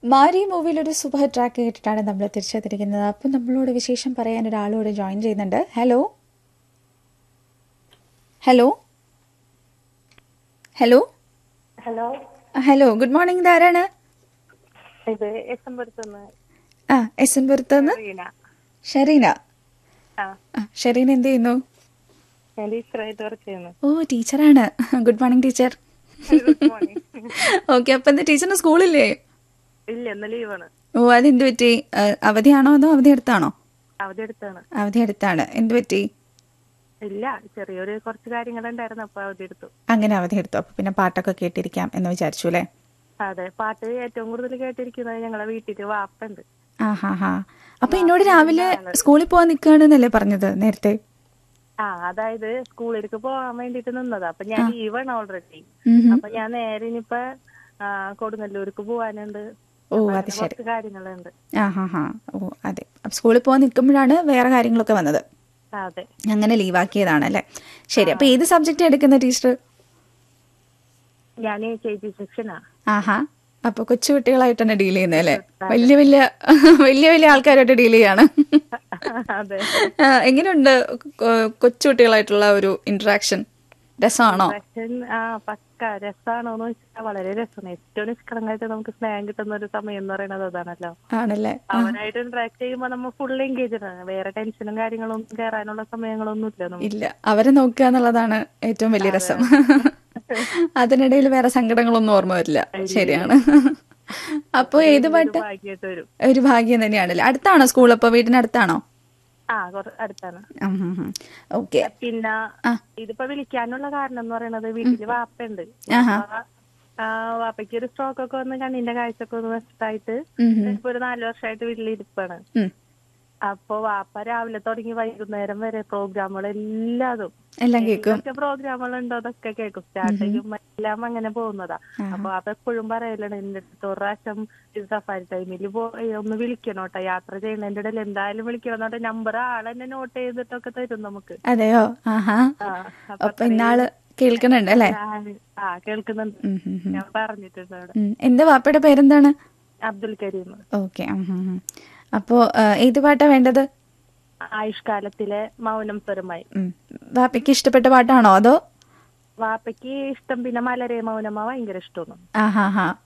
മാരി മൂവിയിൽ ഒരു super track കേട്ടിട്ടാണ് നമ്മൾ തിരിച്ചെത്തിരിക്കുന്നത് അപ്പം നമ്മളോട് വിശേഷം പറയാൻ ഒരാളോട് ജോയിൻ ചെയ്യുന്നുണ്ട് hello hello hello hello hello good morning ഇതാരാണ് ഇത് എസ് എം പുരത്തുനിന്ന് ആ എസ് എൻ പുരത്തുനിന്ന് റീന ഷെറീന ആ ആ ഷെറീന എന്ത് ചെയ്യുന്നു ഞാൻ ടീച്ചറായിട്ട് വർക്ക് ചെയ്യുന്നു ഓ ടീച്ചറാണ് good morning teacher good morning okay അപ്പം എന്താ ടീച്ചറിന് സ്കൂളില്ലേ ഇല്ല ഇന്ന് ലീവാണ് ഓ അതെന്ത് പറ്റി ആ, അവധിയാണോ അതോ അവധി എടുത്താണോ അവധി എടുത്താണ് അവധി എടുത്താണ് എന്ത് പറ്റി ഇല്ല ചെറിയൊരു കുറച്ച് കാര്യങ്ങളുണ്ടായിരുന്നു അപ്പൊ അവധി എടുത്തു അങ്ങനെ അവധി എടുത്തു അപ്പൊ പിന്നെ പാട്ടൊക്കെ കേട്ടിരിക്കാം എന്ന് വിചാരിച്ചു അല്ലേ അതെ പാട്ട് ഏറ്റവും കൂടുതൽ കേട്ടിരിക്കുന്നത് ഞങ്ങളെ വീട്ടില് വാപ്പുണ്ട് ആ ഹാ ഹാ അപ്പൊ എന്നോട് രാവിലെ സ്കൂളിൽ പോവാൻ നിൽക്കുകയാണെന്നല്ലേ പറഞ്ഞത് നേരത്തെ ആ അതായത് സ്കൂളിലേക്ക് പോകാൻ വേണ്ടിട്ട് നിന്നതാ അപ്പൊ ഞാൻ ലീവാണ് ഓൾറെഡി ഉം ഹും. അപ്പൊ ഞാൻ നേരെ ഇനിയിപ്പൊ ആ, കൊടുങ്ങല്ലൂർക്ക് പോവാനുണ്ട് ഓ അപ്പൊ അത് അങ്ങനെ ശരി കുറച്ച് കാര്യങ്ങളുണ്ട് ആ ഹാ ഹാ ഓ അതെ അപ്പൊ സ്കൂളിൽ പോകാൻ നിൽക്കുമ്പോഴാണ് വേറെ കാര്യങ്ങളൊക്കെ വന്നത് അതെ അങ്ങനെ ലീവാക്കിയതാണ് അല്ലേ ശരി അപ്പൊ ഏത് സബ്ജക്റ്റ് എടുക്കുന്ന ടീച്ചർ ഞാൻ കെ ജി സെക്ഷനാ ആഹാ അപ്പൊ കൊച്ചു കുട്ടികളായിട്ടാണ് ഡീൽ ചെയ്യുന്നത് അല്ലേ വലിയ വലിയ വലിയ വലിയ ആൾക്കാരായിട്ട് ഡീൽ ചെയ്യാണ് അതെ ആ, എങ്ങനെയുണ്ട് കൊ- കൊച്ചു കുട്ടികളായിട്ടുള്ള ഒരു ഇന്ററാക്ഷൻ രസമാണോ പക്ഷേ ആ പക്ക രസാണോന്ന് വെച്ചാൽ വളരെ രസമാണ് ഏറ്റവും നിഷ്കളങ്കമായിട്ട് നമുക്ക് സ്നേഹം കിട്ടുന്ന ഒരു സമയം എന്ന് പറയുന്നത് അതാണല്ലോ ആണല്ലേ അവരായിട്ട് ഇന്ററാക്ട് ചെയ്യുമ്പോൾ നമ്മൾ ഫുൾ എൻഗേജ് ആണ് വേറെ ടെൻഷനും കാര്യങ്ങളൊന്നും കയറാനുള്ള സമയങ്ങളൊന്നും ഇല്ല നമുക്ക് ഇല്ല അവരെ നോക്കുക എന്നുള്ളതാണ് ഏറ്റവും വലിയ രസം അതിനിടയിൽ വേറെ സങ്കടങ്ങളൊന്നും ഓർമ്മ വരില്ല ശരിയാണ് അപ്പൊ ഏത് പാട്ട് ഭാഗ്യമായിട്ട് വരും ഒരു ഭാഗ്യം തന്നെയാണല്ലേ അടുത്താണോ സ്കൂൾ അപ്പൊ വീടിനടുത്താണോ ആ കുറ അടുത്താണ് ഓക്കെ പിന്നെ ആ. ഇതിപ്പോ വിളിക്കാനുള്ള കാരണം എന്ന് പറയുന്നത് വീട്ടില് വാപ്പയുണ്ട് ആഹാ. വാപ്പ, ആ, വാപ്പയ്ക്ക് ഒരു സ്ട്രോക്ക് ഒക്കെ വന്ന് കണ്ണിന്റെ കാഴ്ചയൊക്കെ ഒന്ന് നഷ്ടമായിട്ട് ഇപ്പൊ ഒരു നാല് വർഷമായിട്ട് വീട്ടിലിരിപ്പാണ് അപ്പൊ വാപ്പ രാവിലെ തുടങ്ങി വൈകുന്നേരം വരെ പ്രോഗ്രാമുകൾ എല്ലാതും എല്ലാം കേൾക്കും എന്തൊക്കെ പ്രോഗ്രാമുകൾ ഉണ്ടോ അതൊക്കെ കേൾക്കും സ്റ്റാർട്ട് ചെയ്യും എല്ലാം അങ്ങനെ പോകുന്നതാ അപ്പൊ വാപ്പ എപ്പോഴും പറയലാണ് എന്റെ അടുത്ത് ഒരു പ്രാവശ്യം ഇത് സഫാരി ടൈമിൽ ഒന്ന് വിളിക്കണോട്ടോ യാത്ര ചെയ്യുന്നതിന്റെ ഇടയിൽ എന്തായാലും വിളിക്കണം നമ്പർ ആളെന്നെ നോട്ട് ചെയ്തിട്ടൊക്കെ തരും നമുക്ക് അതെയോ ആഹാ ആ, അപ്പൊ ഇന്നാള് കേൾക്കുന്നുണ്ട് അല്ലേ ഞാൻ- ആ കേൾക്കുന്നുണ്ട് ഉം, ഉം, ഉം. ഞാൻ പറഞ്ഞിട്ടുണ്ട് അവിടെ ഉം. എന്താ വാപ്പയുടെ പേരെന്താണ് അബ്ദുൽ കരീം ഓക്കെ അപ്പോ ആ, ഏത് പാട്ടാ വേണ്ടത് ആയുഷ്കാലത്തിലെ മൗനം സ്വരമായി ഉം. വാപ്പയ്ക്ക് ഇഷ്ടപ്പെട്ട പാട്ടാണോ അതോ വാപ്പയ്ക്ക് ഇഷ്ടം പിന്നെ മലരെ മൗനമ ഭയങ്കര ഇഷ്ടമാണ് ആഹാ ഹാ